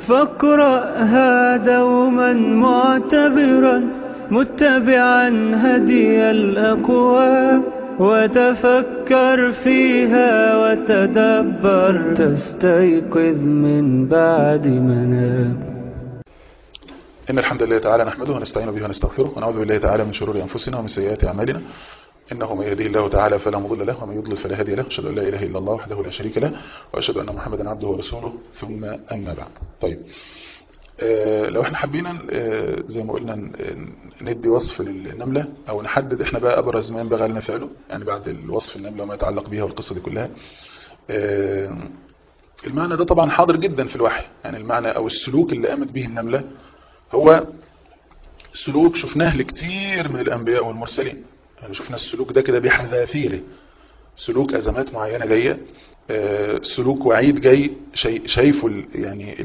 فاقرأها دوما معتبرا متبعا هدي الأقوام وتفكر فيها وتدبر تستيقظ من بعد منام إن الحمد لله تعالى نحمده ونستعين به ونستغفره ونعوذ بالله تعالى من شرور أنفسنا ومن سيئات أعمالنا إنه من يهده الله تعالى فلا مضل له ومن يضلل فلا هادي له أشهد أن لا إله إلا الله وحده لا شريك له وأشهد أن محمدا عبده ورسوله ثم أما بعد طيب آه لو احنا حبينا آه زي ما قلنا ندي وصف للنملة او نحدد احنا بقى ابرز ما ينبغي لنا فعله يعني بعد الوصف النملة وما يتعلق بها والقصة دي كلها آه المعنى ده طبعا حاضر جدا في الوحي يعني المعنى او السلوك اللي قامت به النملة هو سلوك شفناه لكتير من الانبياء والمرسلين يعني شفنا السلوك ده كده بحذافيره سلوك ازمات معينة جاية سلوك وعيد جاي شايفه يعني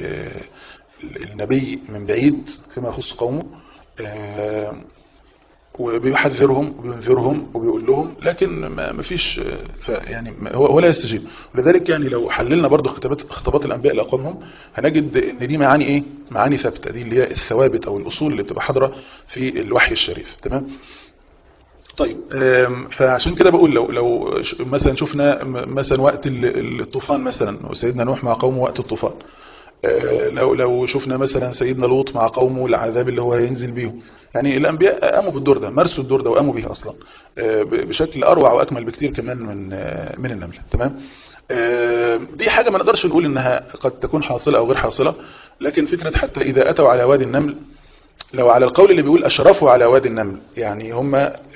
النبي من بعيد فيما يخص قومه وبيحذرهم وبينذرهم وبيقول لهم لكن ما فيش يعني هو ولا يستجيب ولذلك يعني لو حللنا برضو خطابات خطابات الانبياء لاقوامهم هنجد ان دي معاني ايه معاني ثابته دي اللي هي الثوابت او الاصول اللي بتبقى حاضره في الوحي الشريف تمام طيب فعشان كده بقول لو لو مثلا شفنا مثلا وقت الطوفان مثلا وسيدنا نوح مع قومه وقت الطوفان لو لو شفنا مثلا سيدنا لوط مع قومه العذاب اللي هو هينزل بيهم يعني الانبياء قاموا بالدور ده مارسوا الدور ده وقاموا به اصلا بشكل اروع واكمل بكتير كمان من من النمله تمام دي حاجه ما نقدرش نقول انها قد تكون حاصله او غير حاصله لكن فكره حتى اذا اتوا على وادي النمل لو على القول اللي بيقول اشرفوا على وادي النمل يعني هم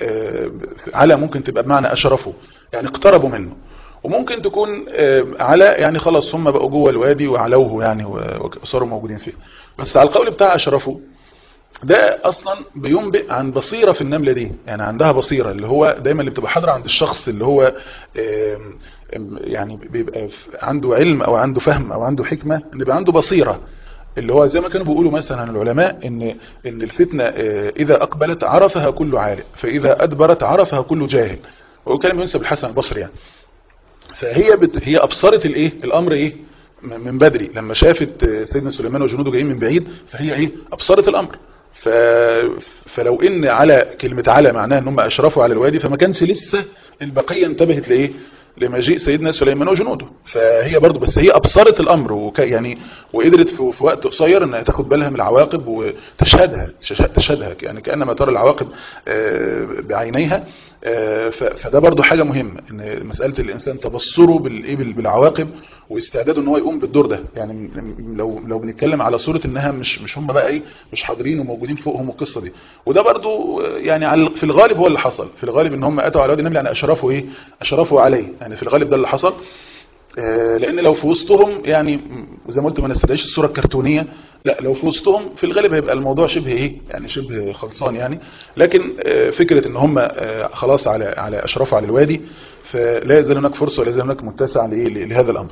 على ممكن تبقى بمعنى اشرفوا يعني اقتربوا منه وممكن تكون على يعني خلاص هم بقوا جوه الوادي وعلوه يعني وصاروا موجودين فيه بس على القول بتاع اشرفوا ده اصلا بينبئ عن بصيرة في النملة دي يعني عندها بصيرة اللي هو دايما اللي بتبقى حاضرة عند الشخص اللي هو يعني بيبقى عنده علم او عنده فهم او عنده حكمة ان يبقى عنده بصيرة اللي هو زي ما كانوا بيقولوا مثلا العلماء ان ان الفتنة اذا اقبلت عرفها كل عالم فاذا ادبرت عرفها كل جاهل وهو كلام ينسب الحسن البصري يعني فهي بت... هي ابصرت الايه الامر ايه من بدري لما شافت سيدنا سليمان وجنوده جايين من بعيد فهي ايه ابصرت الامر ف... فلو ان على كلمة على معناها ان هم اشرفوا على الوادي فما كانش لسه البقية انتبهت لايه لمجيء سيدنا سليمان وجنوده فهي برضو بس هي ابصرت الامر وك يعني وقدرت في, في وقت قصير انها تاخد بالها من العواقب وتشهدها تشهدها يعني كانما ترى العواقب بعينيها فده برضو حاجة مهمة ان مسألة الانسان تبصره بالعواقب واستعداده ان هو يقوم بالدور ده يعني لو لو بنتكلم على صورة انها مش مش هم بقى ايه مش حاضرين وموجودين فوقهم القصة دي وده برضو يعني على في الغالب هو اللي حصل في الغالب ان هم اتوا على وادي النمل يعني اشرفوا ايه اشرفوا عليه يعني في الغالب ده اللي حصل لان لو في وسطهم يعني زي ما قلت ما نستدعيش الصورة الكرتونية لا لو في وسطهم في الغالب هيبقى الموضوع شبه ايه يعني شبه خلصان يعني لكن فكرة ان هم خلاص على على اشرفوا على الوادي فلا يزال هناك فرصة ولا يزال هناك متسع لهذا الامر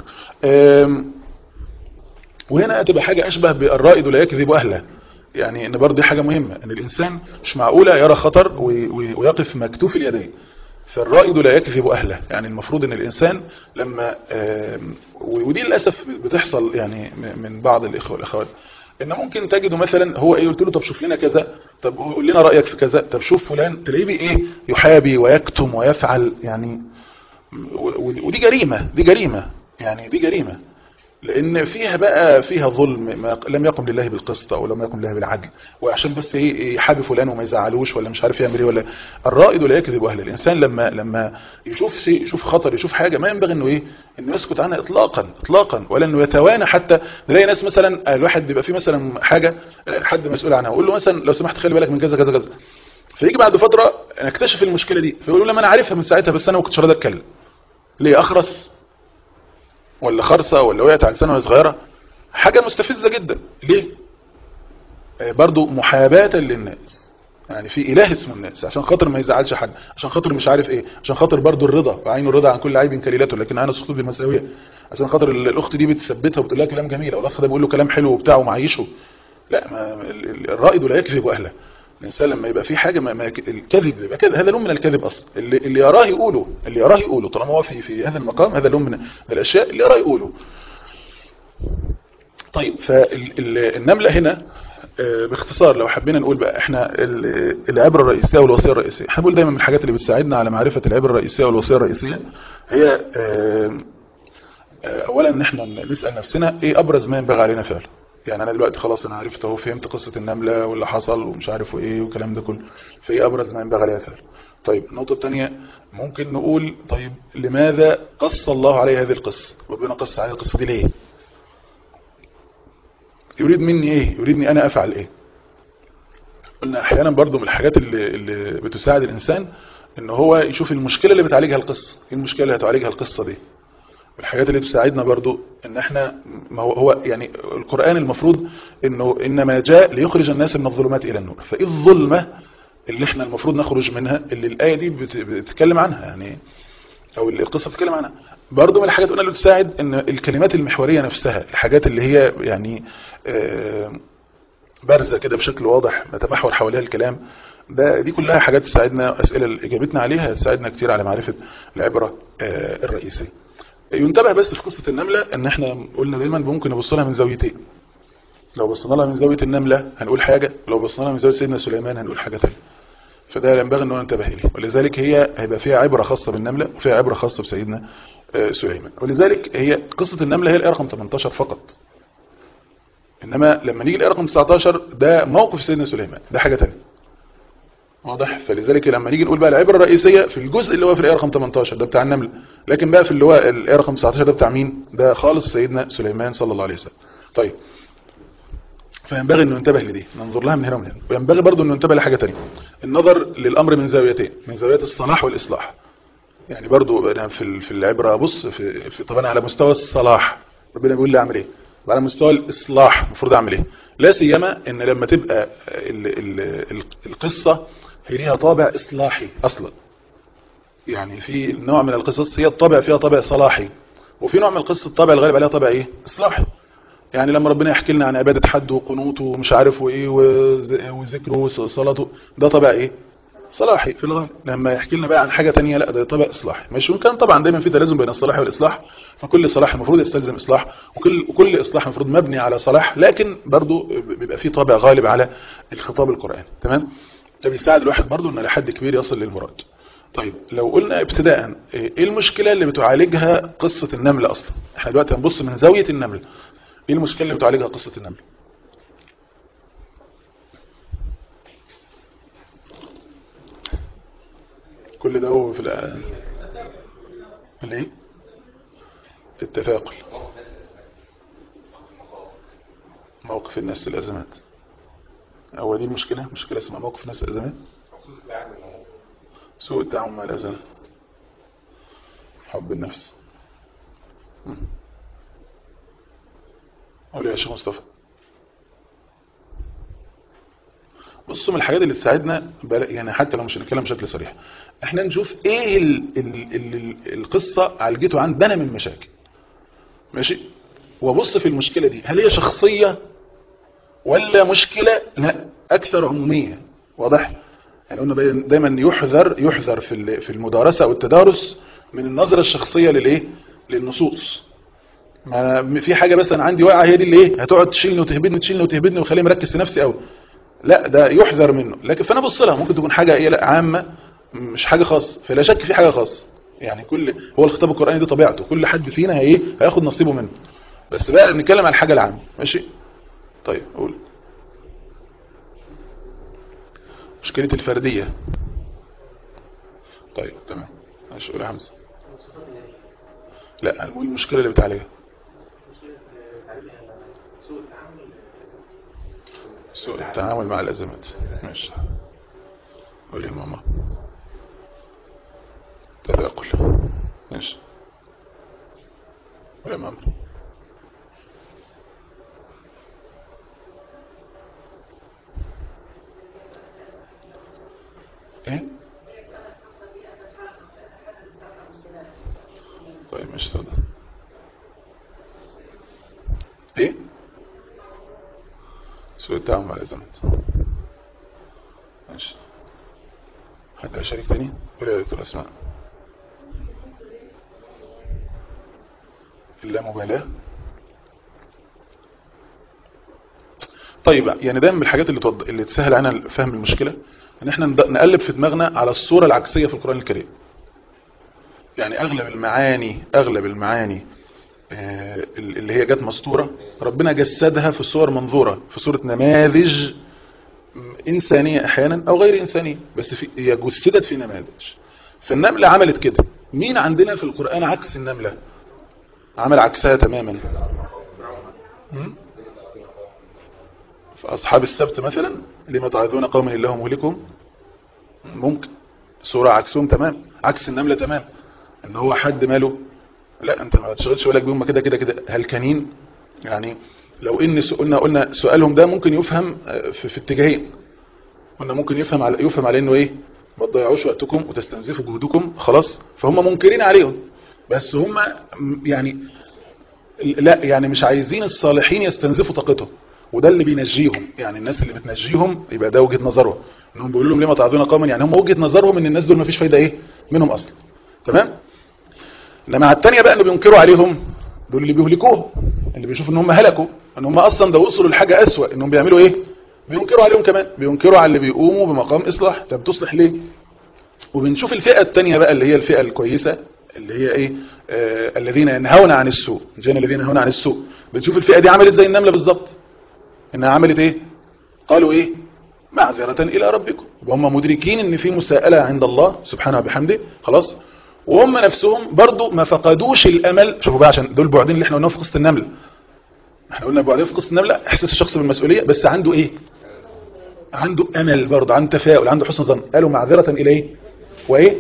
وهنا تبقى حاجة اشبه بالرائد لا يكذب اهله يعني ان برضه دي حاجة مهمة ان الانسان مش معقولة يرى خطر ويقف مكتوف اليدين فالرائد لا يكذب أهله يعني المفروض ان الإنسان لما ودي للأسف بتحصل يعني من بعض الإخوة والأخوات ان ممكن تجده مثلا هو ايه قلت له طب شوف لنا كذا طب قول لنا رأيك في كذا طب شوف فلان تلاقيه ايه يحابي ويكتم ويفعل يعني ودي جريمة دي جريمة يعني دي جريمة لان فيها بقى فيها ظلم ما لم يقم لله بالقسط او لم يقم لله بالعدل وعشان بس ايه يحابي فلان وما يزعلوش ولا مش عارف يعمل ايه ولا الرائد لا يكذب اهل الانسان لما لما يشوف شيء يشوف خطر يشوف حاجه ما ينبغي انه ايه انه يسكت عنها اطلاقا اطلاقا ولا انه يتوانى حتى نلاقي ناس مثلا الواحد بيبقى فيه مثلا حاجه حد مسؤول عنها ويقول له مثلا لو سمحت خلي بالك من كذا كذا كذا فيجي بعد فتره نكتشف المشكله دي فيقول له ما انا عارفها من ساعتها بس انا ما كنتش راضي اتكلم ليه اخرس ولا خرصة ولا وقعت على لسانه وهي صغيرة حاجة مستفزة جدا ليه برضو محاباة للناس يعني في اله اسمه الناس عشان خاطر ما يزعلش حد عشان خاطر مش عارف ايه عشان خاطر برضو الرضا وعين الرضا عن كل عيب كليلته لكن انا سقوط بالمساوية عشان خاطر الاخت دي بتثبتها وبتقول لها كلام جميل او الاخ ده بيقول له كلام حلو وبتاع ومعيشه لا ما الرائد لا يكذب اهله الانسان لما يبقى في حاجه ما, ما الكذب يبقى كذب هذا لون من الكذب اصلا اللي, اللي يراه يقوله اللي يراه يقوله طالما هو في في هذا المقام هذا لون من الاشياء اللي يراه يقوله طيب فالنملة هنا آه، باختصار لو حبينا نقول بقى احنا ال- العبرة الرئيسية والوصية الرئيسية احنا بنقول دايما من الحاجات اللي بتساعدنا على معرفة العبرة الرئيسية والوصية الرئيسية هي آه، آه، اولا ان احنا نسأل نفسنا ايه ابرز ما ينبغي علينا فعله يعني انا دلوقتي خلاص انا عرفت اهو فهمت قصة النملة واللي حصل ومش عارف ايه والكلام ده كله فايه ابرز ما ينبغي علينا فعله طيب النقطة الثانية ممكن نقول طيب لماذا قص الله عليه هذه القصة ربنا قص عليه القصة دي ليه يريد مني ايه يريدني انا افعل ايه قلنا احيانا برضو من الحاجات اللي, اللي بتساعد الانسان ان هو يشوف المشكلة اللي بتعالجها القصة ايه المشكلة اللي هتعالجها القصة دي الحاجات اللي بتساعدنا برضو ان احنا ما هو, هو يعني القرآن المفروض انه انما جاء ليخرج الناس من الظلمات الى النور فايه الظلمة اللي احنا المفروض نخرج منها اللي الآية دي بت- بتتكلم عنها يعني او القصة بتتكلم عنها برضو من الحاجات قلنا اللي بتساعد ان الكلمات المحورية نفسها الحاجات اللي هي يعني آه، بارزة كده بشكل واضح نتمحور حواليها الكلام ده دي كلها حاجات تساعدنا أسئلة اللي إجابتنا عليها تساعدنا كتير على معرفة العبرة آه، الرئيسية ينتبه بس في قصة النملة ان احنا قلنا دايما ممكن نبص لها من زاويتين لو بصينا لها من زاوية النملة هنقول حاجة لو بصينا لها من زاوية سيدنا سليمان هنقول حاجة تانية فده ينبغي ان هو ننتبه اليه ولذلك هي هيبقى فيها عبرة خاصة بالنملة وفيها عبرة خاصة بسيدنا آه، سليمان ولذلك هي قصة النملة هي الآية رقم 18 فقط انما لما نيجي الآية رقم 19 ده موقف سيدنا سليمان ده حاجة تانية واضح فلذلك لما نيجي نقول بقى العبرة الرئيسية في الجزء اللي هو في الآية رقم 18 ده بتاع النمل لكن بقى في اللي هو الآية رقم 19 ده بتاع مين ده خالص سيدنا سليمان صلى الله عليه وسلم طيب فينبغي انه ننتبه لدي ننظر لها من هنا ومن هنا وينبغي برضه انه ننتبه لحاجة تانية النظر للأمر من زاويتين من زاويات الصلاح والإصلاح يعني برضه أنا في ال- في العبرة بص في, في طبعا على مستوى الصلاح ربنا بيقول لي اعمل ايه وعلى مستوى الإصلاح المفروض اعمل ايه لا سيما ان لما تبقى ال ال ال القصة هي ليها طابع إصلاحي أصلا يعني في نوع من القصص هي الطابع فيها طابع صلاحي وفي نوع من القصص الطابع الغالب عليها طابع ايه إصلاحي يعني لما ربنا يحكي لنا عن عبادة حد وقنوته ومش عارف وايه وز- وذكره وصلاته ده طبع ايه صلاحي في الغالب لما يحكي لنا بقى عن حاجة تانية لا ده طبع إصلاحي مش وإن طبعا دايما في تلازم بين الصلاح والإصلاح فكل صلاح المفروض يستلزم إصلاح وكل وكل إصلاح المفروض مبني على صلاح لكن برضو بيبقى في طابع غالب على الخطاب القرآني تمام ده بيساعد الواحد برضو ان لحد كبير يصل للمراد طيب لو قلنا ابتداء ايه المشكلة اللي بتعالجها قصة النمل اصلا احنا دلوقتي هنبص من زاوية النمل ايه المشكلة اللي بتعالجها قصة النمل كل ده هو في الآن الايه التفاقل موقف الناس الأزمات هو دي المشكلة مشكلة اسمها موقف الناس الأزمات سوء التعامل مع الأزمات حب النفس مم. قول يا شيخ مصطفى بصوا من الحاجات اللي تساعدنا بل- يعني حتى لو مش هنتكلم بشكل صريح احنا نشوف ايه ال ال ال القصة عالجته عندنا من مشاكل ماشي وبص في المشكلة دي هل هي شخصية ولا مشكلة لا اكثر عمومية واضح يعني قلنا داي- دايما يحذر يحذر في ال- في المدارسة او التدارس من النظرة الشخصية للايه للنصوص ما في حاجة بس انا عندي واقعة هي دي اللي ايه هتقعد تشيلني وتهبدني تشيلني وتهبدني وخليني مركز في نفسي قوي لا ده يحذر منه لكن فانا ابص لها ممكن تكون حاجة ايه لا عامة مش حاجة خاصة فلا شك في حاجة خاصة يعني كل هو الخطاب القرآني دي طبيعته كل حد فينا هي هياخد نصيبه منه بس بقى نتكلم عن الحاجة العامة ماشي طيب قول مشكلة الفردية طيب تمام ماشي قول يا حمزة لا قول المشكلة اللي بتعالجها سوء التعامل مع الأزمات ماشي قول يا ماما تثاقل ماشي قول يا ماما ايه طيب مش صدق ايه سوء التعامل مع الأزمات ماشي حد هشارك تاني قول يا دكتور أسماء اللامبالاة طيب يعني ده من الحاجات اللي توض... اللي تسهل علينا فهم المشكله ان احنا ند- نقلب في دماغنا على الصوره العكسيه في القران الكريم يعني اغلب المعاني اغلب المعاني آه، اللي هي جت مسطوره ربنا جسدها في صور منظوره في صوره نماذج إنسانية أحيانا أو غير إنسانية بس في هي جسدت في نماذج فالنملة عملت كده مين عندنا في القرآن عكس النملة عمل عكسها تماما هم؟ فأصحاب السبت مثلا لما تعظون قوما الله مهلكهم ممكن صورة عكسهم تمام عكس النملة تمام ان هو حد ماله لا انت ما تشغلش بالك بيهم كده كده كده هلكانين يعني لو ان س- قلنا قلنا سؤالهم ده ممكن يفهم آه، في, في اتجاهين قلنا ممكن يفهم على يفهم على انه ايه ما تضيعوش وقتكم وتستنزفوا جهدكم خلاص فهم منكرين عليهم بس هم م- يعني لا يعني مش عايزين الصالحين يستنزفوا طاقتهم وده اللي بينجيهم يعني الناس اللي بتنجيهم يبقى ده وجهة نظرهم انهم بيقولوا لهم ليه ما تعظون قوما يعني هم وجهة نظرهم ان الناس دول ما فيش فايدة ايه منهم اصلا تمام انما على الثانيه بقى اللي بينكروا عليهم دول اللي بيهلكوهم اللي بيشوفوا ان هم هلكوا ان هم اصلا ده وصلوا لحاجه اسوأ انهم بيعملوا ايه بينكروا عليهم كمان بينكروا على اللي بيقوموا بمقام اصلاح طب تصلح ليه وبنشوف الفئه الثانيه بقى اللي هي الفئه الكويسه اللي هي ايه آه الذين ينهون عن السوء جاءنا الذين ينهون عن السوء بنشوف الفئه دي عملت زي النمله بالظبط انها عملت ايه قالوا ايه معذرة إلى ربكم وهم مدركين ان في مساءلة عند الله سبحانه وبحمده خلاص وهم نفسهم برضو ما فقدوش الأمل شوفوا بقى عشان دول بعدين اللي احنا قلناهم في قصة النمل احنا قلنا بعدين في قصة النملة احساس الشخص بالمسؤولية بس عنده ايه عنده أمل برضو عنده تفاؤل عنده حسن ظن قالوا معذرة إلى ايه وايه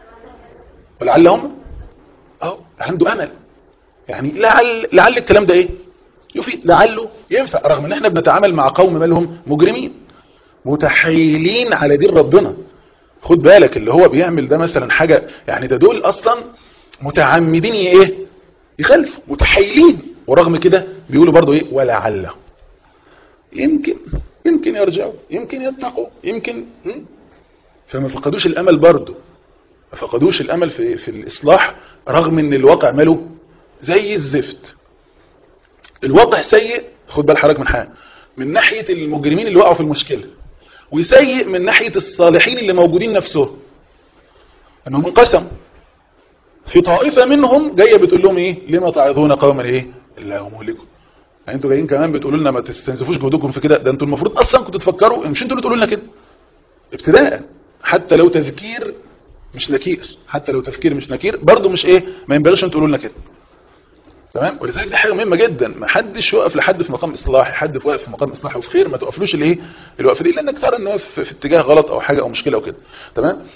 ولعلهم اهو عنده أمل يعني لعل لعل الكلام ده ايه يفيد لعله ينفع رغم ان احنا بنتعامل مع قوم مالهم مجرمين متحايلين على دين ربنا خد بالك اللي هو بيعمل ده مثلا حاجة يعني ده دول اصلا متعمدين ايه يخلفوا متحايلين ورغم كده بيقولوا برضو ايه ولعله يمكن يمكن يرجعوا يمكن يتقوا يمكن م? فما فقدوش الامل برضو ما فقدوش الامل في, في الاصلاح رغم ان الواقع ماله زي الزفت الوضع سيء خد بال حضرتك من حاجه من ناحية المجرمين اللي وقعوا في المشكلة وسيء من ناحية الصالحين اللي موجودين نفسهم انهم انقسموا في طائفة منهم جاية بتقول لهم ايه لما تعظون قوما ايه الا هم مهلكوا يعني انتوا جايين كمان بتقولوا لنا ما تستنزفوش جهدكم في كده ده انتوا المفروض اصلا كنتوا تفكروا مش انتوا اللي تقولوا لنا كده ابتداء حتى لو تذكير مش نكير حتى لو تفكير مش نكير برضه مش ايه ما ينبغيش انتوا تقولوا لنا كده تمام ولذلك دي حاجه مهمه جدا ما حدش يقف لحد في مقام اصلاحي حد في واقف في مقام اصلاحي وفي خير ما توقفلوش الايه الوقفه دي لانك ترى ان هو في, في اتجاه غلط او حاجه او مشكله او كده تمام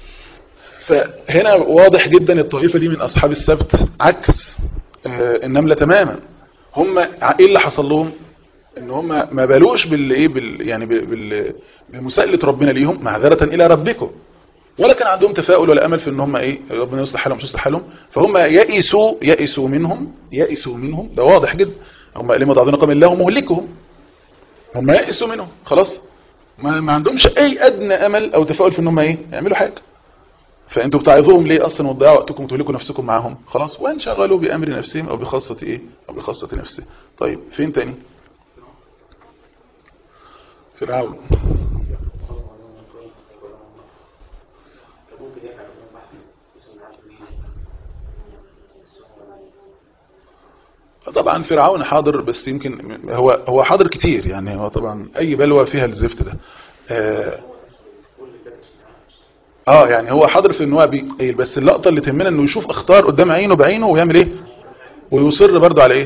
فهنا واضح جدا الطائفه دي من اصحاب السبت عكس آه النمله تماما هم ايه اللي حصل لهم ان هم ما بالوش بالايه بال يعني بال بمساءله ربنا ليهم معذره الى ربكم ولا كان عندهم تفاؤل ولا امل في ان هم ايه ربنا يصلح حالهم مش يصلح حالهم فهم يئسوا يئسوا منهم يئسوا منهم ده واضح جدا هم لما ضعضنا قام الله مهلكهم هم يئسوا منهم خلاص ما, ما عندهمش اي ادنى امل او تفاؤل في ان هم ايه يعملوا حاجه فانتوا بتعظوهم ليه اصلا وتضيعوا وقتكم وتهلكوا نفسكم معاهم خلاص وانشغلوا بامر نفسهم او بخاصه ايه او بخاصه نفسه طيب فين تاني فرعون طبعا فرعون حاضر بس يمكن هو هو حاضر كتير يعني هو طبعا اي بلوى فيها الزفت ده اه, آه يعني هو حاضر في ان هو بيقيل بس اللقطه اللي تهمنا انه يشوف اخطار قدام عينه بعينه ويعمل ايه ويصر برضه على ايه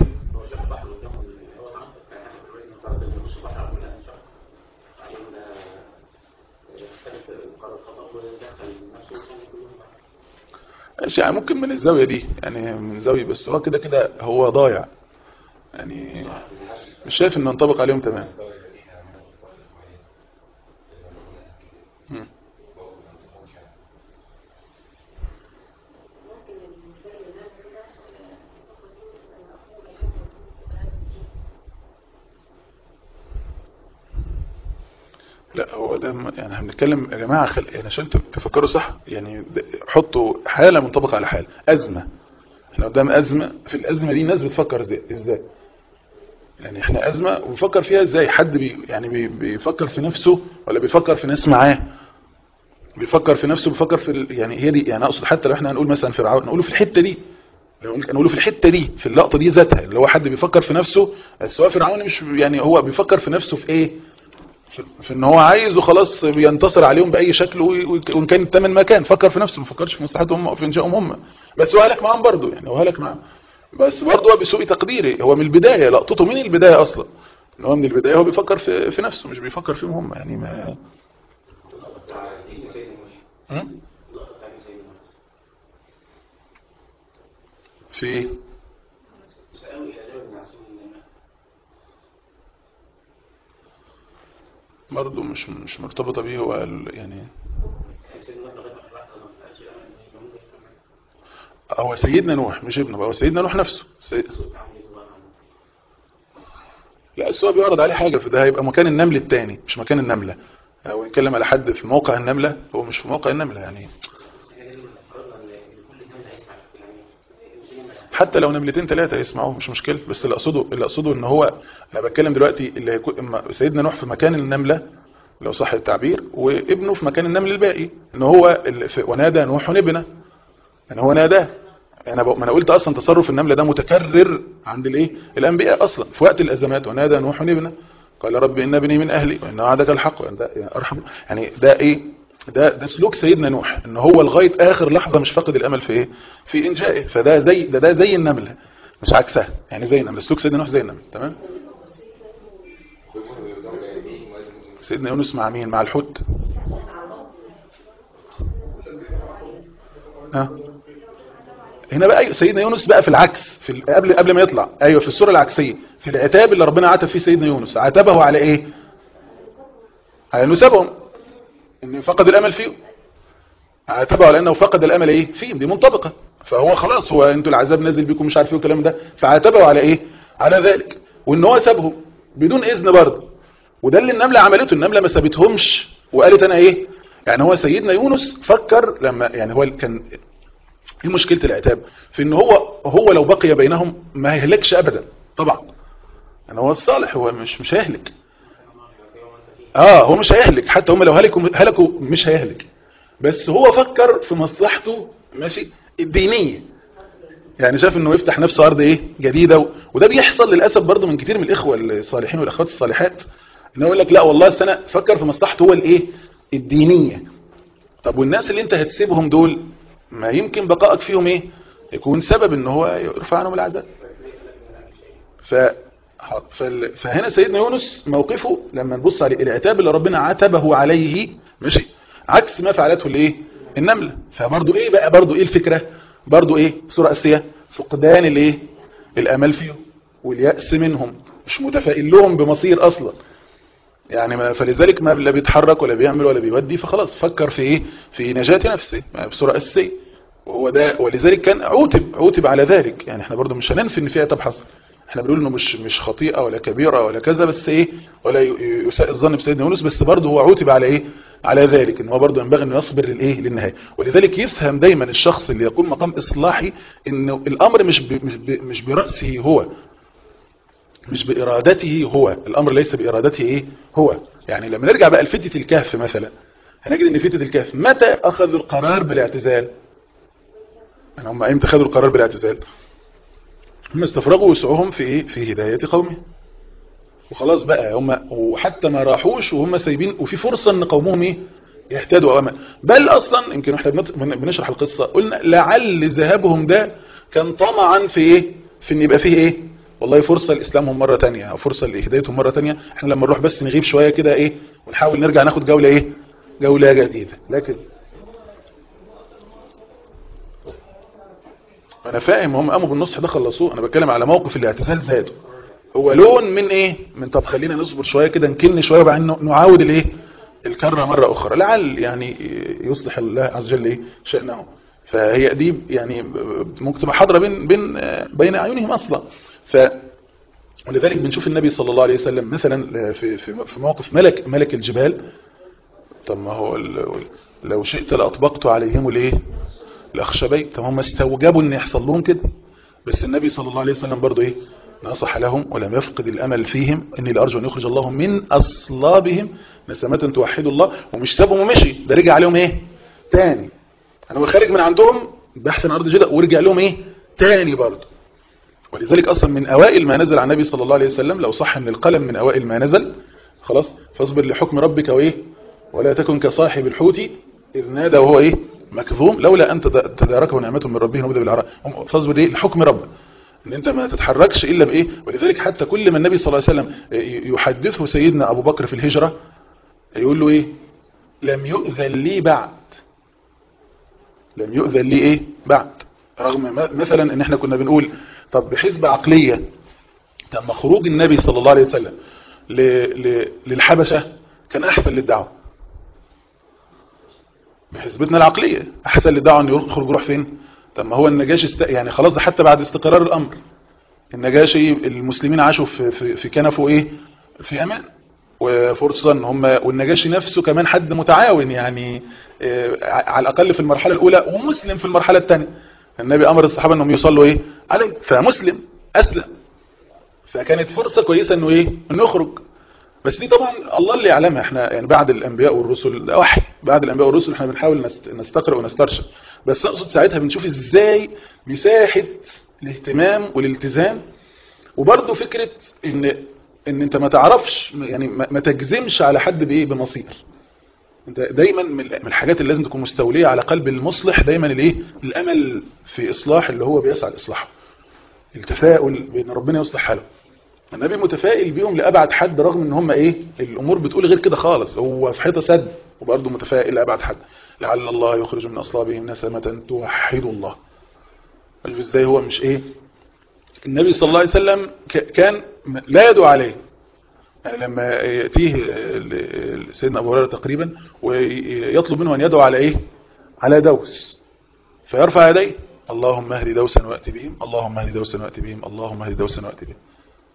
ماشي يعني ممكن من الزاوية دي يعني من زاوية بس هو كده كده هو ضايع يعني مش شايف انه ينطبق عليهم تمام لا هو ده يعني احنا بنتكلم يا جماعه خل... يعني عشان تفكروا صح يعني حطوا حاله منطبقه على حاله ازمه احنا قدام ازمه في الازمه دي الناس بتفكر ازاي ازاي يعني احنا ازمه وبيفكر فيها ازاي حد بي يعني بي بيفكر في نفسه ولا بيفكر في ناس معاه بيفكر في نفسه بيفكر في ال... يعني هي دي يعني اقصد حتى لو احنا هنقول مثلا فرعون نقوله في الحته دي لو نقوله في الحته دي في اللقطه دي ذاتها اللي هو حد بيفكر في نفسه بس هو فرعون مش يعني هو بيفكر في نفسه في ايه في, في ان هو عايز وخلاص بينتصر عليهم باي شكل وان كان الثمن ما كان فكر في نفسه ما فكرش في مصلحتهم او في انشائهم هم بس هو هلك معاهم برضه يعني هو هلك معاهم بس برضه هو بسوء تقديري هو من البدايه لقطته من البدايه اصلا ان هو من البدايه هو بيفكر في في نفسه مش بيفكر فيهم هم يعني ما في ايه برضه مش مش مرتبطة بيه هو يعني هو سيدنا نوح مش ابنه هو سيدنا نوح نفسه سيد... لا بس هو بيعرض عليه حاجة فده هيبقى مكان النمل الثاني مش مكان النملة هو يتكلم على حد في موقع النملة هو مش في موقع النملة يعني حتى لو نملتين ثلاثة يسمعوه مش مشكلة بس اللي اقصده اللي اقصده ان هو انا بتكلم دلوقتي اللي هيكون سيدنا نوح في مكان النملة لو صح التعبير وابنه في مكان النمل الباقي ان هو ونادى نوح ابنه يعني هو ناداه انا ما انا قلت اصلا تصرف النملة ده متكرر عند الايه الانبياء اصلا في وقت الازمات ونادى نوح ابنه قال رب ان ابني من اهلي وان وعدك الحق وان ارحم يعني ده ايه ده ده سلوك سيدنا نوح ان هو لغايه اخر لحظه مش فاقد الامل في ايه في انجائه فده زي ده ده زي النمله مش عكسها يعني زي النمله سلوك سيدنا نوح زي النمله تمام سيدنا يونس مع مين مع الحوت ها هنا بقى سيدنا يونس بقى في العكس في قبل قبل ما يطلع ايوه في السوره العكسيه في العتاب اللي ربنا عاتب فيه سيدنا يونس عاتبه على ايه على انه سابهم انه فقد الامل فيهم عاتبه على انه فقد الامل ايه فيهم دي منطبقه فهو خلاص هو انتوا العذاب نازل بيكم مش عارف ايه والكلام ده فعاتبه على ايه على ذلك وان هو سابهم بدون اذن برضه وده اللي النمله عملته النمله ما سابتهمش وقالت انا ايه يعني هو سيدنا يونس فكر لما يعني هو كان ايه مشكله العتاب في ان هو هو لو بقي بينهم ما هيهلكش ابدا طبعا يعني هو الصالح هو مش مش هيهلك اه هو مش هيهلك حتى هم لو هلكوا هلكوا مش هيهلك بس هو فكر في مصلحته ماشي الدينيه يعني شاف انه يفتح نفسه ارض ايه جديده و... وده بيحصل للاسف برضه من كتير من الاخوه الصالحين والاخوات الصالحات انه يقول لك لا والله السنه فكر في مصلحته هو الايه الدينيه طب والناس اللي انت هتسيبهم دول ما يمكن بقائك فيهم ايه يكون سبب ان هو يرفع عنهم العذاب ف فهنا سيدنا يونس موقفه لما نبص عليه العتاب اللي ربنا عتبه عليه ماشي عكس ما فعلته الايه النملة فبرضه ايه بقى برضه ايه الفكرة برضه ايه سورة اسية فقدان الايه الامل فيهم واليأس منهم مش متفائل لهم بمصير اصلا يعني ما فلذلك ما لا بيتحرك ولا بيعمل ولا بيودي فخلاص فكر في ايه في نجاة نفسه بصورة اساسية وهو ده ولذلك كان عوتب عوتب على ذلك يعني احنا برضه مش هننفي ان في عتاب حصل احنا بنقول انه مش مش خطيئه ولا كبيره ولا كذا بس ايه ولا يساء الظن بسيدنا يونس بس برضه هو عوتب على ايه على ذلك ان هو برضه ينبغي انه يصبر للايه للنهايه ولذلك يفهم دايما الشخص اللي يقوم مقام اصلاحي انه الامر مش ب مش, ب مش براسه هو مش بارادته هو الامر ليس بارادته ايه هو يعني لما نرجع بقى لفتة الكهف مثلا هنجد ان فتة الكهف متى اخذوا القرار بالاعتزال يعني هم امتى خدوا القرار بالاعتزال هم استفرغوا وسعهم في ايه في هداية قومه وخلاص بقى هم وحتى ما راحوش وهم سايبين وفي فرصة ان قومهم ايه يهتدوا أمام بل اصلا يمكن احنا بنشرح القصة قلنا لعل ذهابهم ده كان طمعا في ايه في ان يبقى فيه ايه والله فرصة لإسلامهم مرة تانية أو فرصة لهدايتهم مرة تانية احنا لما نروح بس نغيب شوية كده ايه ونحاول نرجع ناخد جولة ايه جولة جديدة لكن انا فاهم هم قاموا بالنصح ده خلصوه انا بتكلم على موقف الاعتزال ذاته هو لون من ايه من طب خلينا نصبر شوية كده نكن شوية وبعدين نعاود الايه الكرة مرة اخرى لعل يعني يصلح الله عز وجل ايه شأنه فهي دي يعني ممكن تبقى حاضرة بين بين بين اعينهم اصلا ف ولذلك بنشوف النبي صلى الله عليه وسلم مثلا في في في موقف ملك ملك الجبال طب ما هو لو شئت لاطبقت عليهم الايه الاخشبين طب هم استوجبوا ان يحصل لهم كده بس النبي صلى الله عليه وسلم برضه ايه نصح لهم ولم يفقد الأمل فيهم إني لأرجو أن يخرج الله من أصلابهم نسمة توحد الله ومش سابهم ومشي ده رجع عليهم إيه تاني أنا هو خارج من عندهم بحث عن أرض جدة ورجع لهم إيه تاني برضه ولذلك أصلا من أوائل ما نزل على النبي صلى الله عليه وسلم لو صح من القلم من أوائل ما نزل خلاص فاصبر لحكم ربك وإيه ولا تكن كصاحب الحوت إذ نادى وهو إيه مكظوم لولا أن تداركه نعمة من ربه نبذ بالعراء فاصبر إيه لحكم ربك ان انت ما تتحركش الا بايه ولذلك حتى كل ما النبي صلى الله عليه وسلم يحدثه سيدنا ابو بكر في الهجرة يقول له ايه لم يؤذن لي بعد لم يؤذن لي ايه بعد رغم مثلا ان احنا كنا بنقول طب بحسبة عقلية تم خروج النبي صلى الله عليه وسلم للحبشة كان احسن للدعوة بحسبتنا العقلية احسن للدعوة ان يخرج يروح فين طب ما هو النجاشي است... يعني خلاص حتى بعد استقرار الامر النجاشي المسلمين عاشوا في في, في كنفه ايه في امان وفرصة ان هم والنجاشي نفسه كمان حد متعاون يعني إيه على الاقل في المرحلة الاولى ومسلم في المرحلة الثانيه النبي امر الصحابة انهم يصلوا ايه عليه فمسلم اسلم فكانت فرصة كويسة انه ايه انه يخرج بس دي طبعا الله اللي يعلمها احنا يعني بعد الانبياء والرسل ده وحي بعد الانبياء والرسل احنا بنحاول نستقرأ ونسترشد بس اقصد ساعتها بنشوف ازاي مساحة الاهتمام والالتزام وبرضه فكرة ان ان انت ما تعرفش يعني ما تجزمش على حد بايه بمصير انت دايما من الحاجات اللي لازم تكون مستولية على قلب المصلح دايما الايه الامل في اصلاح اللي هو بيسعى لاصلاحه التفاؤل بان ربنا يصلح حاله النبي متفائل بيهم لأبعد حد رغم ان هم ايه الامور بتقول غير كده خالص هو في حيطه سد وبرضه متفائل لأبعد حد لعل الله يخرج من اصلابهم نسمة توحد الله شوف ازاي هو مش ايه النبي صلى الله عليه وسلم كان لا يدعو عليه يعني لما يأتيه سيدنا أبو هريرة تقريبا ويطلب منه أن يدعو على إيه على دوس فيرفع يديه اللهم اهدي دوسا وأتي بهم اللهم اهدي دوسا وأتي بهم اللهم اهدي دوسا وأتي بهم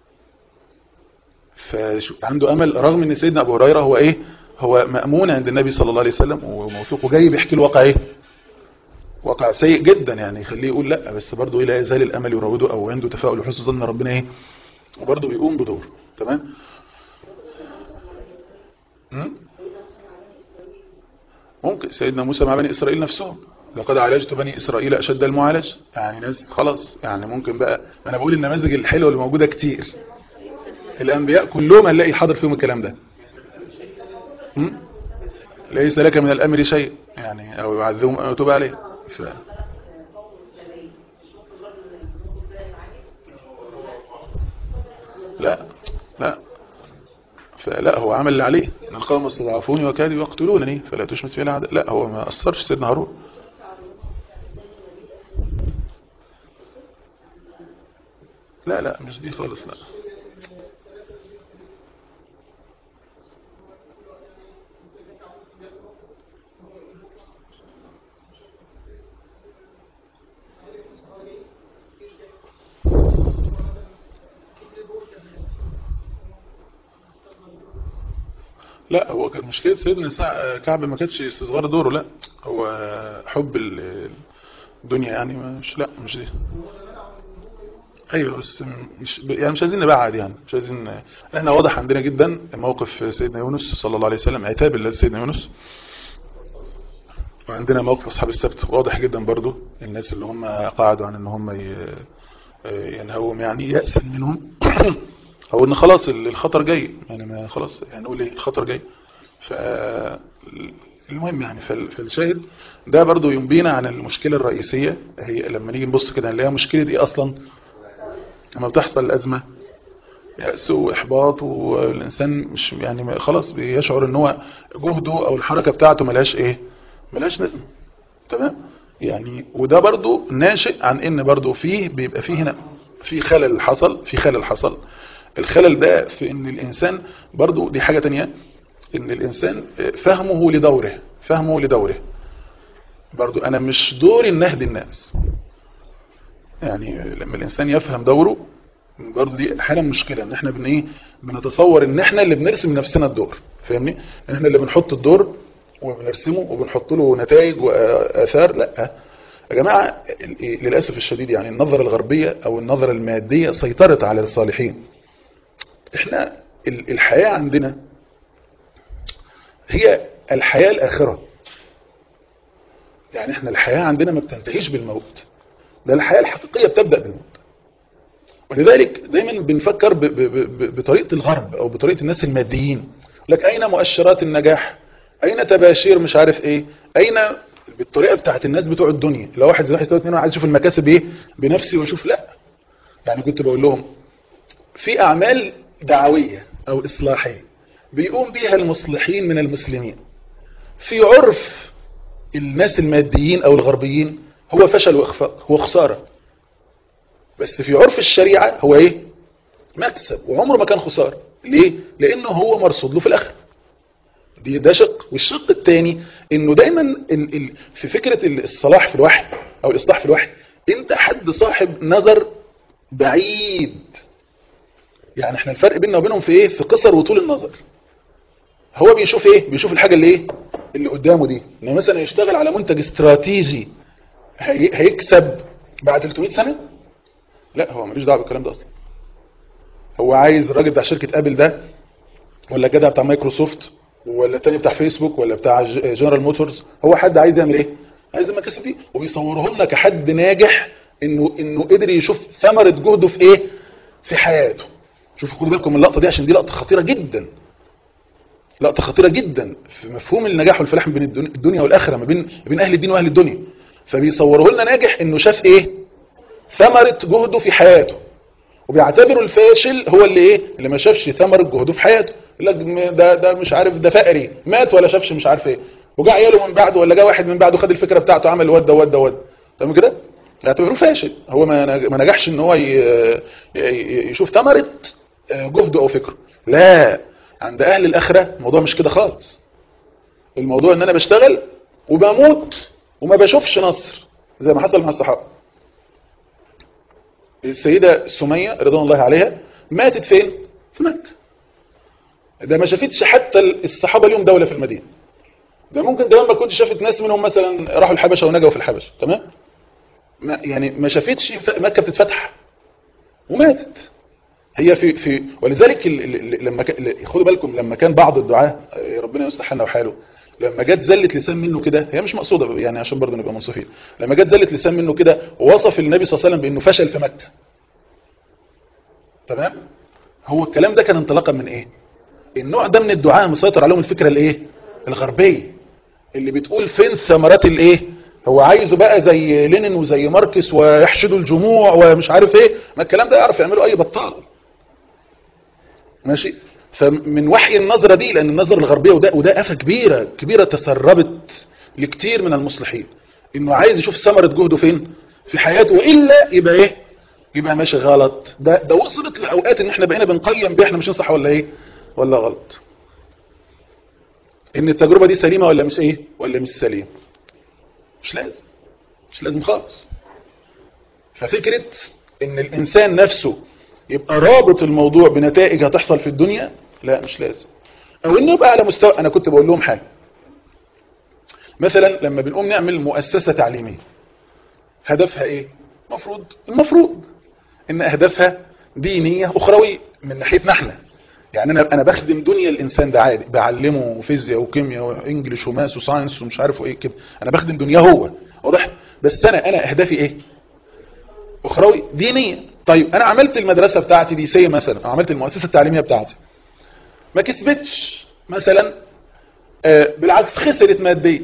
فعنده أمل رغم أن سيدنا أبو هريرة هو إيه هو مأمون عند النبي صلى الله عليه وسلم وموثوق وجاي بيحكي الواقع إيه واقع سيء جدا يعني يخليه يقول لا بس برضه إيه لا يزال الأمل يراوده أو عنده تفاؤل وحسن ظن ربنا إيه وبرضه بيقوم بدور تمام ممكن سيدنا موسى مع بني إسرائيل نفسهم لقد عالجت بني إسرائيل أشد المعالج يعني ناس خلاص يعني ممكن بقى أنا بقول النماذج الحلوة اللي موجودة كتير الأنبياء كلهم هنلاقي حاضر فيهم الكلام ده م? ليس لك من الأمر شيء يعني أو يعذبهم أو يتوب عليه ف... لا لا فلا هو عمل اللي عليه ان القوم استضعفوني وكادوا يقتلونني فلا تشمت في العدل لا هو ما أثرش سيدنا هارون لا لا مش دي خالص لا لا هو كانت مشكلة سيدنا كعب ما كانتش استصغار دوره لا هو حب الدنيا يعني مش لا مش دي ايوه بس مش يعني مش عايزين نبعد يعني مش عايزين احنا واضح عندنا جدا موقف سيدنا يونس صلى الله عليه وسلم عتاب الله سيدنا يونس وعندنا موقف اصحاب السبت واضح جدا برضو الناس اللي هم قاعدوا عن ان هم ينهوهم يعني يأسا منهم او ان خلاص الخطر جاي يعني ما خلاص يعني نقول ايه الخطر جاي ف المهم يعني فالشاهد ده برضو ينبينا عن المشكلة الرئيسية هي لما نيجي نبص كده نلاقيها مشكلة ايه اصلا لما بتحصل الازمة يأس واحباط والانسان مش يعني خلاص بيشعر ان هو جهده او الحركة بتاعته ملهاش ايه ملهاش لازمه تمام يعني وده برضو ناشئ عن ان برضو فيه بيبقى فيه هنا في خلل حصل في خلل حصل الخلل ده في ان الانسان برضو دي حاجة تانية ان الانسان فهمه لدوره فهمه لدوره برضو انا مش دوري ان اهدي الناس يعني لما الانسان يفهم دوره برضو دي حالة مشكلة ان احنا بن ايه بنتصور ان احنا اللي بنرسم نفسنا الدور فاهمني احنا اللي بنحط الدور وبنرسمه وبنحط له نتائج واثار لا يا جماعة للأسف الشديد يعني النظرة الغربية أو النظرة المادية سيطرت على الصالحين احنا الحياة عندنا هي الحياة الآخرة يعني احنا الحياة عندنا ما بتنتهيش بالموت ده الحياة الحقيقية بتبدأ بالموت ولذلك دايما بنفكر ب ب ب بطريقة الغرب أو بطريقة الناس الماديين لك أين مؤشرات النجاح أين تباشير مش عارف إيه أين بالطريقة بتاعت الناس بتوع الدنيا لو واحد زي واحد يسوي اتنين عايز يشوف المكاسب إيه بنفسي ويشوف لا يعني كنت بقول لهم في أعمال دعوية أو إصلاحية بيقوم بيها المصلحين من المسلمين في عرف الناس الماديين أو الغربيين هو فشل وإخفاق هو خسارة بس في عرف الشريعة هو إيه مكسب وعمره ما كان خسارة ليه لأنه هو مرصود له في الآخر دي ده شق والشق الثاني انه دايما ال ال في فكرة الصلاح في الوحي او الاصلاح في الوحي انت حد صاحب نظر بعيد يعني احنا الفرق بيننا وبينهم في ايه في قصر وطول النظر هو بيشوف ايه بيشوف الحاجة اللي ايه اللي قدامه دي انه مثلا يشتغل على منتج استراتيجي هي هيكسب بعد 300 سنة لا هو ملوش دعوه بالكلام ده اصلا هو عايز الراجل بتاع شركة ابل ده ولا الجدع بتاع مايكروسوفت ولا التاني بتاع فيسبوك ولا بتاع جنرال موتورز هو حد عايز يعمل ايه عايز المكاسب دي وبيصوره لنا كحد ناجح انه انه قدر يشوف ثمرة جهده في ايه في حياته شوفوا خدوا بالكم من اللقطه دي عشان دي لقطه خطيره جدا لقطه خطيره جدا في مفهوم النجاح والفلاح بين الدنيا والاخره ما بين بين اهل الدين واهل الدنيا فبيصوره لنا ناجح انه شاف ايه ثمرة جهده في حياته وبيعتبروا الفاشل هو اللي ايه اللي ما شافش ثمرة جهده في حياته يقول لك ده ده مش عارف ده فقري مات ولا شافش مش عارف ايه وجا عياله من بعده ولا جا واحد من بعده خد الفكره بتاعته عمل ود ود ود تمام كده يعتبروه فاشل هو ما ما نجحش ان هو يشوف ثمرة جهده او فكره لا عند اهل الاخره الموضوع مش كده خالص الموضوع ان انا بشتغل وبموت وما بشوفش نصر زي ما حصل مع الصحابه السيدة سمية رضوان الله عليها ماتت فين في مكة ده ما شافتش حتى الصحابة اليوم دولة في المدينة ده ممكن كمان ما كنت شافت ناس منهم مثلا راحوا الحبشة ونجوا في الحبشة تمام ما يعني ما شافتش مكة بتتفتح وماتت هي في في ولذلك لما خدوا بالكم لما كان بعض الدعاة ربنا يصلح حالنا وحاله لما جت زلت لسان منه كده هي مش مقصودة يعني عشان برضه نبقى منصفين لما جت زلت لسان منه كده ووصف النبي صلى الله عليه وسلم بانه فشل في مكة تمام هو الكلام ده كان انطلاقا من ايه النوع ده من الدعاء مسيطر عليهم الفكرة الايه الغربية اللي بتقول فين ثمرات الايه هو عايزه بقى زي لينين وزي ماركس ويحشدوا الجموع ومش عارف ايه ما الكلام ده يعرف يعمله اي بطال ماشي فمن وحي النظرة دي لأن النظرة الغربية وده, وده آفة كبيرة كبيرة تسربت لكتير من المصلحين إنه عايز يشوف ثمرة جهده فين في حياته وإلا يبقى إيه يبقى ماشي غلط ده ده وصلت لأوقات إن إحنا بقينا بنقيم بيه إحنا مش صح ولا إيه ولا غلط إن التجربة دي سليمة ولا مش إيه ولا مش سليمة مش لازم مش لازم خالص ففكرة إن الإنسان نفسه يبقى رابط الموضوع بنتائج هتحصل في الدنيا لا مش لازم او انه يبقى على مستوى انا كنت بقول لهم حاجه مثلا لما بنقوم نعمل مؤسسه تعليميه هدفها ايه المفروض المفروض ان اهدافها دينيه اخرويه من ناحيتنا احنا يعني انا انا بخدم دنيا الانسان ده عادي بعلمه فيزياء وكيمياء وانجليش وماس وساينس ومش عارف ايه كده انا بخدم دنياه هو واضح بس انا انا اهدافي ايه اخروي دينيه طيب انا عملت المدرسة بتاعتي دي سي مثلا او عملت المؤسسة التعليمية بتاعتي ما كسبتش مثلا آه بالعكس خسرت ماديا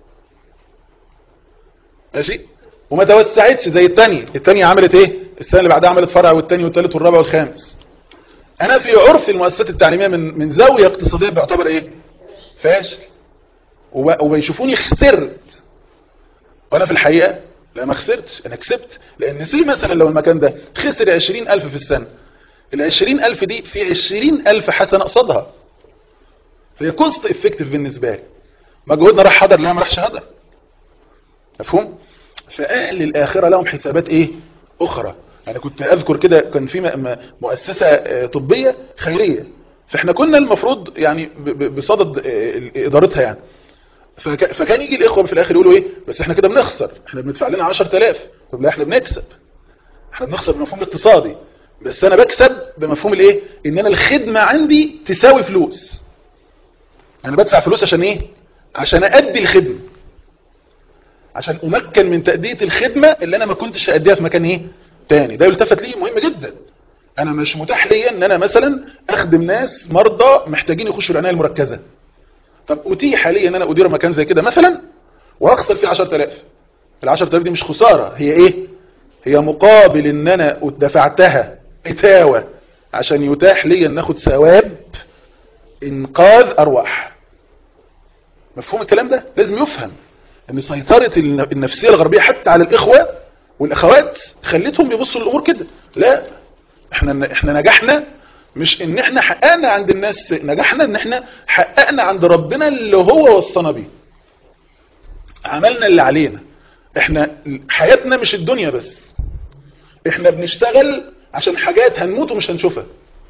ماشي وما توسعتش زي التانية التانية عملت ايه السنة اللي بعدها عملت فرع والتاني والتالت والرابع والخامس انا في عرف المؤسسات التعليمية من من زاوية اقتصادية بيعتبر ايه فاشل وبيشوفوني خسرت وانا في الحقيقة لا ما خسرتش انا كسبت لان سي مثلا لو المكان ده خسر 20000 في السنة ال 20000 دي في 20000 حسنة قصادها فهي كوست افكتيف بالنسبة لي مجهودنا راح حضر لا ما راحش هدر مفهوم فاهل الاخرة لهم حسابات ايه اخرى يعني كنت اذكر كده كان في مؤسسة طبية خيرية فاحنا كنا المفروض يعني بصدد ادارتها يعني فك... فكان يجي الاخوه في الاخر يقولوا ايه بس احنا كده بنخسر احنا بندفع لنا 10000 طب لا احنا بنكسب احنا بنخسر بمفهوم الاقتصادي بس انا بكسب بمفهوم الايه ان انا الخدمه عندي تساوي فلوس انا بدفع فلوس عشان ايه عشان ادي الخدمه عشان امكن من تاديه الخدمه اللي انا ما كنتش اديها في مكان ايه تاني ده يلتفت ليه مهم جدا انا مش متاح ليا ان انا مثلا اخدم ناس مرضى محتاجين يخشوا العنايه المركزه طب اتيح لي ان انا ادير مكان زي كده مثلا واخسر فيه 10000 ال 10000 دي مش خساره هي ايه هي مقابل ان انا دفعتها اتاوه عشان يتاح لي ان اخد ثواب انقاذ ارواح مفهوم الكلام ده لازم يفهم ان سيطره النفسيه الغربيه حتى على الاخوه والاخوات خلتهم يبصوا للامور كده لا احنا احنا نجحنا مش ان احنا حققنا عند الناس نجحنا ان احنا حققنا عند ربنا اللي هو وصانا بيه عملنا اللي علينا احنا حياتنا مش الدنيا بس احنا بنشتغل عشان حاجات هنموت ومش هنشوفها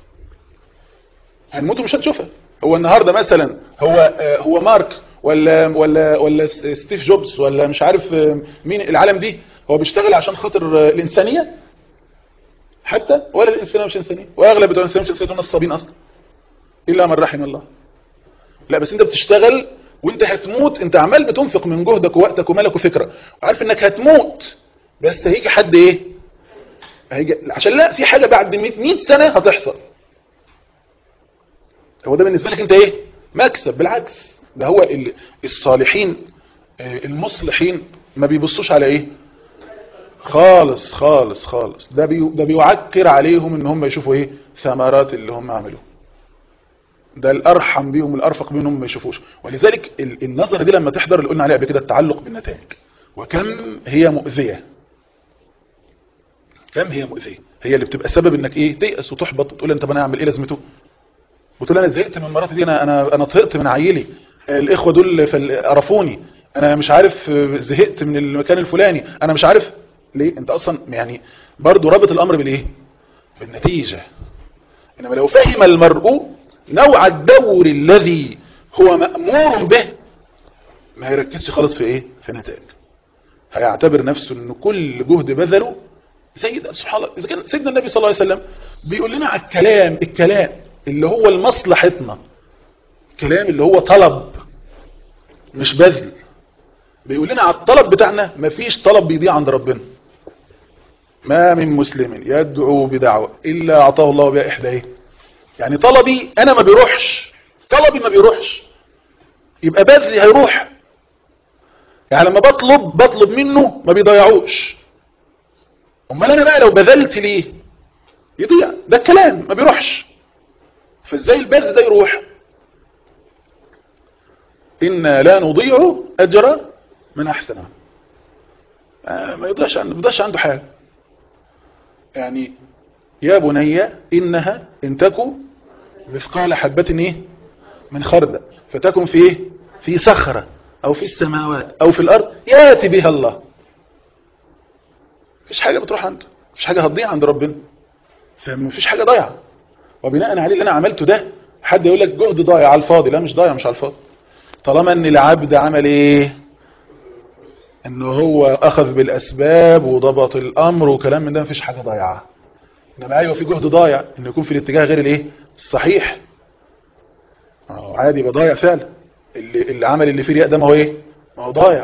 هنموت ومش هنشوفها هو النهارده مثلا هو هو مارك ولا ولا ولا ستيف جوبز ولا مش عارف مين العالم دي هو بيشتغل عشان خاطر الانسانيه حتى ولا الانسانيه مش انسانيه واغلب بتوع الانسانيه مش انسانيه نصابين اصلا الا من رحم الله لا بس انت بتشتغل وانت هتموت انت عمال بتنفق من جهدك ووقتك ومالك وفكره وعارف انك هتموت بس هيجي حد ايه هيجي عشان لا في حاجه بعد 100 سنه هتحصل هو ده بالنسبه لك انت ايه مكسب بالعكس ده هو الصالحين المصلحين ما بيبصوش على ايه خالص خالص خالص ده بي ده بيعكر عليهم ان هم يشوفوا ايه ثمرات اللي هم عملوه ده الارحم بيهم الارفق بيهم ما يشوفوش ولذلك النظره دي لما تحضر اللي قلنا عليها قبل كده التعلق بالنتائج وكم هي مؤذيه كم هي مؤذيه هي اللي بتبقى سبب انك ايه تيأس وتحبط وتقول انت انا اعمل ايه لازمته وتقول انا زهقت من مراتي دي انا انا انا طهقت من عيلي الاخوه دول قرفوني انا مش عارف زهقت من المكان الفلاني انا مش عارف ليه انت اصلا يعني برضو رابط الامر بالايه بالنتيجة انما لو فهم المرء نوع الدور الذي هو مأمور به ما يركزش خالص في ايه في نتائج هيعتبر نفسه ان كل جهد بذله زي سبحان الله اذا كان سيدنا النبي صلى الله عليه وسلم بيقول لنا على الكلام الكلام اللي هو لمصلحتنا الكلام اللي هو طلب مش بذل بيقول لنا على الطلب بتاعنا مفيش طلب بيضيع عند ربنا ما من مسلم يدعو بدعوة إلا أعطاه الله بها إحدى إيه يعني طلبي أنا ما بيروحش طلبي ما بيروحش يبقى بذلي هيروح يعني لما بطلب بطلب منه ما بيضيعوش امال انا بقى لو بذلت ليه يضيع ده الكلام ما بيروحش فازاي البذل ده يروح إنا لا نضيع أجر من أحسنه آه ما يضيعش عنده, ما يضيعش عنده حاجة يعني يا بني إنها إن تكو مثقال حبة إيه من خردل فتكن في إيه في صخرة أو في السماوات أو في الأرض يأتي بها الله مفيش حاجة بتروح عنده مفيش حاجة هتضيع عند ربنا فمفيش حاجة ضايعة وبناء عليه اللي أنا عملته ده حد يقول لك جهد ضايع على الفاضي لا مش ضايع مش على الفاضي طالما ان العبد عمل ايه انه هو اخذ بالاسباب وضبط الامر وكلام من ده مفيش حاجة ضايعة انما ايوه في جهد ضايع انه يكون في الاتجاه غير الايه الصحيح عادي يبقى ضايع فعلا اللي, اللي عمل اللي فيه رياء ده ما هو ايه ما هو ضايع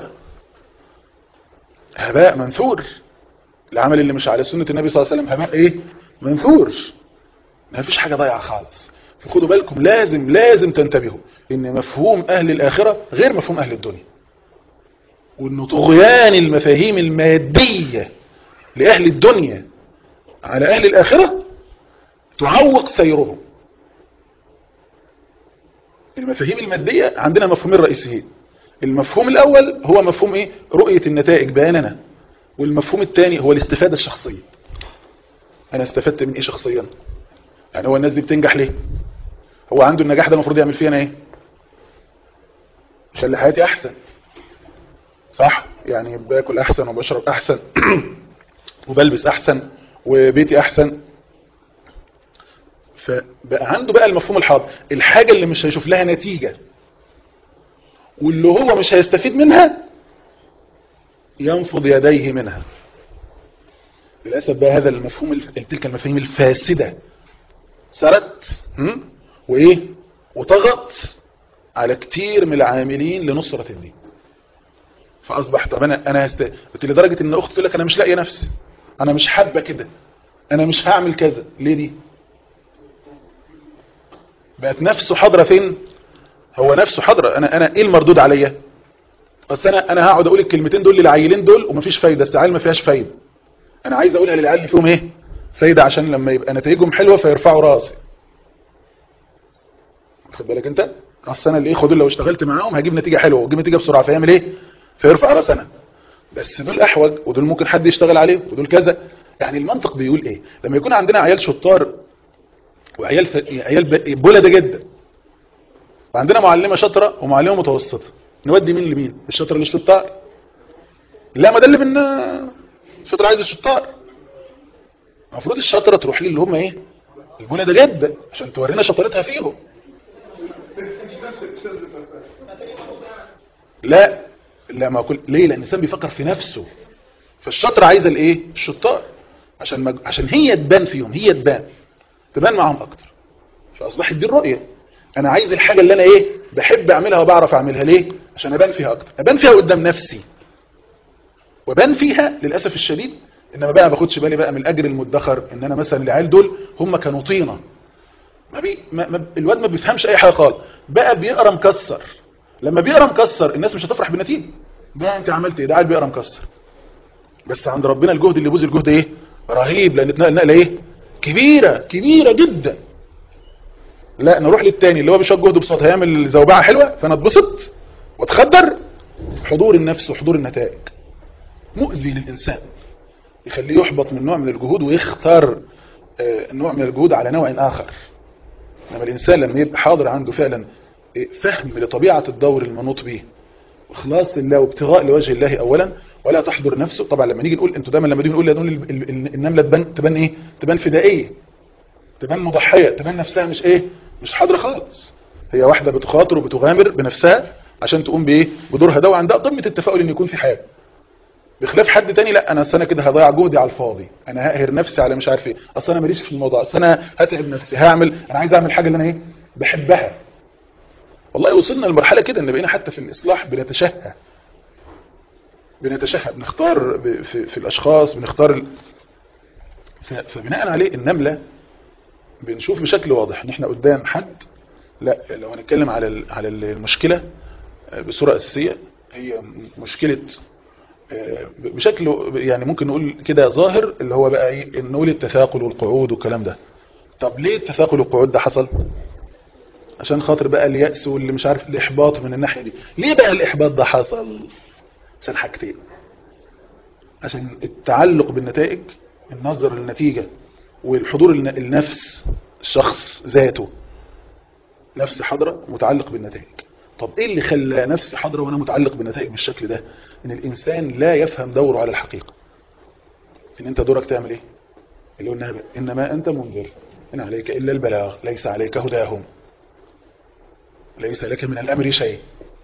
هباء منثور العمل اللي مش على سنة النبي صلى الله عليه وسلم هباء ايه منثور ما فيش حاجة ضايعة خالص فخدوا بالكم لازم لازم تنتبهوا ان مفهوم اهل الاخرة غير مفهوم اهل الدنيا وان طغيان المفاهيم المادية لاهل الدنيا على اهل الاخرة تعوق سيرهم المفاهيم المادية عندنا مفهومين رئيسيين المفهوم الاول هو مفهوم ايه رؤية النتائج بياننا والمفهوم الثاني هو الاستفادة الشخصية انا استفدت من ايه شخصيا يعني هو الناس دي بتنجح ليه هو عنده النجاح ده المفروض يعمل فيه انا ايه عشان حياتي احسن صح يعني باكل احسن وبشرب احسن وبلبس احسن وبيتي احسن فبقى عنده بقى المفهوم الحاضر الحاجة اللي مش هيشوف لها نتيجة واللي هو مش هيستفيد منها ينفض يديه منها للأسف بقى هذا المفهوم الف- تلك المفاهيم الفاسدة سرت هم؟ وإيه وطغت على كتير من العاملين لنصرة الدين فأصبح طب أنا أنا هست... قلت لدرجة إن أختي تقول لك أنا مش لاقية نفسي أنا مش حابة كده أنا مش هعمل كذا ليه دي بقت نفسه حاضرة فين هو نفسه حاضرة أنا أنا إيه المردود عليا بس أنا أنا هقعد أقول الكلمتين دول للعيلين دول ومفيش فايدة السعال ما فيهاش فايدة أنا عايز أقولها للعيال اللي فيهم إيه فايدة عشان لما يبقى نتائجهم حلوة فيرفعوا راسي واخد بالك أنت اصل انا اللي ايه خدوا لو اشتغلت معاهم هجيب نتيجه حلوه واجيب نتيجه بسرعه فيعمل ايه فيرفع راس انا بس دول احوج ودول ممكن حد يشتغل عليه ودول كذا يعني المنطق بيقول ايه لما يكون عندنا عيال شطار وعيال ف... عيال ب- بلده جدا وعندنا معلمه شاطره ومعلمه متوسطه نودي مين لمين الشاطر للشطار لا ما ده اللي بن الشاطر عايز الشطار المفروض الشاطره تروح لي اللي هم ايه البلده جدا عشان تورينا شطارتها فيهم لا لا ما كل ليه لان الانسان بيفكر في نفسه فالشطر عايزه الايه الشطار عشان مج... عشان هي تبان فيهم هي تبان تبان معاهم اكتر فاصبحت دي الرؤيه انا عايز الحاجه اللي انا ايه بحب اعملها وبعرف اعملها ليه عشان ابان فيها اكتر ابان فيها قدام نفسي وبان فيها للاسف الشديد انما بقى ما باخدش بالي بقى من الاجر المدخر ان انا مثلا العيال دول هم كانوا طينه ما بي ما ما الواد ما بيفهمش اي حاجه خالص بقى بيقرا مكسر لما بيقرا مكسر الناس مش هتفرح بالنتيجه ده انت عملت ايه ده قاعد بيقرا مكسر بس عند ربنا الجهد اللي بوز الجهد ايه رهيب لان اتنقل نقله ايه كبيره كبيره جدا لا نروح للتاني اللي هو بيشوف جهده بصوت هيعمل زوبعه حلوه فانا اتبسط واتخدر حضور النفس وحضور النتائج مؤذي للانسان يخليه يحبط من نوع من الجهود ويختار آه، نوع من الجهود على نوع اخر انما الانسان لما يبقى حاضر عنده فعلا إيه، فهم لطبيعه الدور المنوط به واخلاص الله وابتغاء لوجه الله اولا ولا تحضر نفسه طبعا لما نيجي نقول انتوا دايما لما نيجي نقول نقول ال- ال- ال- النمله تبان تبان ايه تبان فدائيه تبان مضحيه تبان نفسها مش ايه مش حاضره خالص هي واحده بتخاطر وبتغامر بنفسها عشان تقوم بايه بدورها ده وعندها قمه التفاؤل ان يكون في حاجه بخلاف حد تاني لا انا اصل انا كده هضيع جهدي على الفاضي انا هقهر نفسي على مش عارف ايه اصل انا ماليش في الموضوع اصل انا هتعب نفسي هعمل انا عايز اعمل حاجه اللي انا ايه بحبها والله وصلنا لمرحله كده ان بقينا حتى في الاصلاح بنتشهى بنتشهى بنختار ب- في, في الاشخاص بنختار ال... ف- فبناء عليه النمله بنشوف بشكل واضح ان احنا قدام حد لا لو هنتكلم على ال- على المشكله آه، بصوره اساسيه هي م- مشكله آه، بشكل يعني ممكن نقول كده ظاهر اللي هو بقى ايه نقول التثاقل والقعود والكلام ده طب ليه التثاقل والقعود ده حصل عشان خاطر بقى اليأس واللي مش عارف الإحباط من الناحية دي ليه بقى الإحباط ده حصل عشان حاجتين عشان التعلق بالنتائج النظر للنتيجة والحضور الن- النفس الشخص ذاته نفس حاضرة متعلق بالنتائج طب ايه اللي خلى نفسي حاضرة وانا متعلق بالنتائج بالشكل ده ان الانسان لا يفهم دوره على الحقيقة ان انت دورك تعمل ايه اللي قلناها بقى انما انت منذر ان عليك الا البلاغ ليس عليك هداهم ليس لك من الامر شيء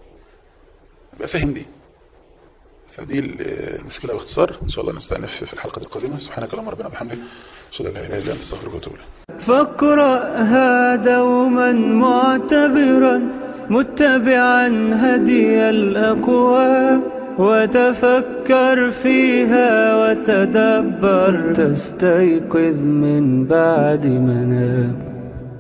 يبقى فاهم دي فدي المشكلة باختصار ان شاء الله نستأنف في الحلقة القادمة سبحانك اللهم ربنا وبحمدك اشهد ان لا اله الا انت استغفرك واتوب اليك فاقرأها دوما معتبرا متبعا هدي الأقوام وتفكر فيها وتدبر تستيقظ من بعد منام